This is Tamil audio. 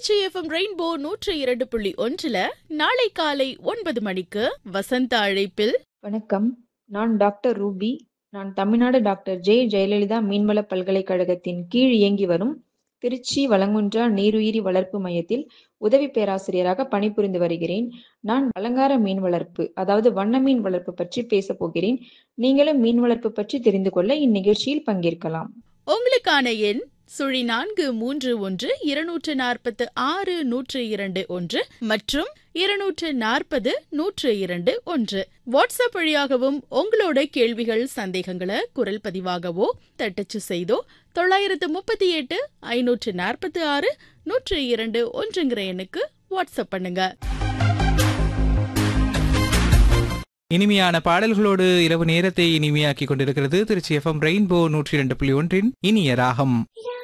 திருச்சி எஃப்எம் ரெயின்போ நூற்றி இரண்டு புள்ளி ஒன்றுல நாளை காலை ஒன்பது மணிக்கு வசந்த அழைப்பில் வணக்கம் நான் டாக்டர் ரூபி நான் தமிழ்நாடு டாக்டர் ஜே ஜெயலலிதா மீன்வள பல்கலைக்கழகத்தின் கீழ் இயங்கி வரும் திருச்சி வளங்குன்றா நீருயிரி வளர்ப்பு மையத்தில் உதவி பேராசிரியராக பணிபுரிந்து வருகிறேன் நான் அலங்கார மீன் வளர்ப்பு அதாவது வண்ண மீன் வளர்ப்பு பற்றி பேச போகிறேன் நீங்களும் மீன் வளர்ப்பு பற்றி தெரிந்து கொள்ள இந்நிகழ்ச்சியில் பங்கேற்கலாம் உங்களுக்கான எண் சுழி நான்கு மூன்று ஒன்று இருநூற்று நாற்பத்து ஆறு நூற்று இரண்டு ஒன்று மற்றும் இருநூற்று நாற்பது நூற்று இரண்டு ஒன்று வாட்ஸ்அப் வழியாகவும் உங்களோட கேள்விகள் சந்தேகங்களை குரல் பதிவாகவோ தட்டச்சு செய்தோ தொள்ளாயிரத்து முப்பத்தி எட்டு ஐநூற்று நாற்பத்தி ஆறு நூற்று இரண்டு ஒன்றுங்கிற எண்ணுக்கு வாட்ஸ்அப் பண்ணுங்க இனிமையான பாடல்களோடு இரவு நேரத்தை இனிமையாக்கிக் கொண்டிருக்கிறது திருச்சி எஃப்எம் ரெயின்போ நூற்றி இரண்டு புள்ளி ஒன்றின் இனிய ராகம் யா